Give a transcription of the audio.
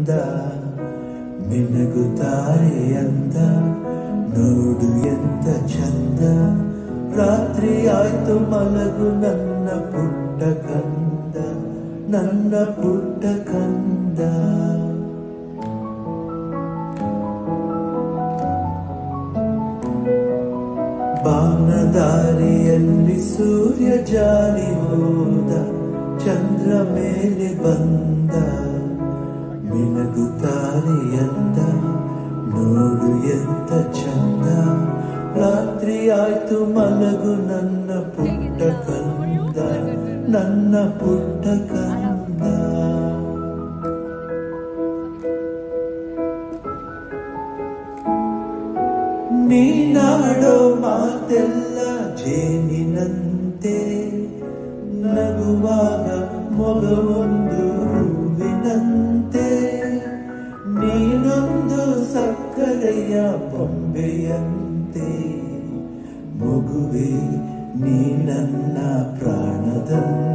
ಅಂದ ಮಿನುಗುತ್ತಾರೆ ಅಂದ ನೋಡು ಎಂತ ಚಂದ ರಾತ್ರಿ ಆಯ್ತು ಮಲಗು ನನ್ನ ಪುಟ್ಟ ಕಂದ ನನ್ನ ಪುಟ್ಟ ಕಂದ ಬಾನದಾರಿಯಲ್ಲಿ ಸೂರ್ಯ ಜಾರಿ ಹೋದ ಚಂದ್ರ ಮೇಲೆ ಬಂದ ಮಿನುಗುತ್ತಾರೆ ಎಂದ ನೋಡು ಎಂತ ಚಂದ ರಾತ್ರಿ ಆಯ್ತು ಮಲಗು ನನ್ನ ಪುಟ್ಟ ಕಂದ ನನ್ನ ಪುಟ್ಟ ಕಂದ ನೀನಾಡೋ ಮಾತೆಲ್ಲ ಜೇನಿನಂತೆ ನಗುವಾಗ ಮೊಗವೊಂದು ಹೂವಿನಂತೆ ನೀನೊಂದು ಸಕ್ಕರೆಯ ಬೊಂಬೆಯಂತೆ ಮಗುವೆ ನೀ ನನ್ನ ಪ್ರಾಣದಂತೆ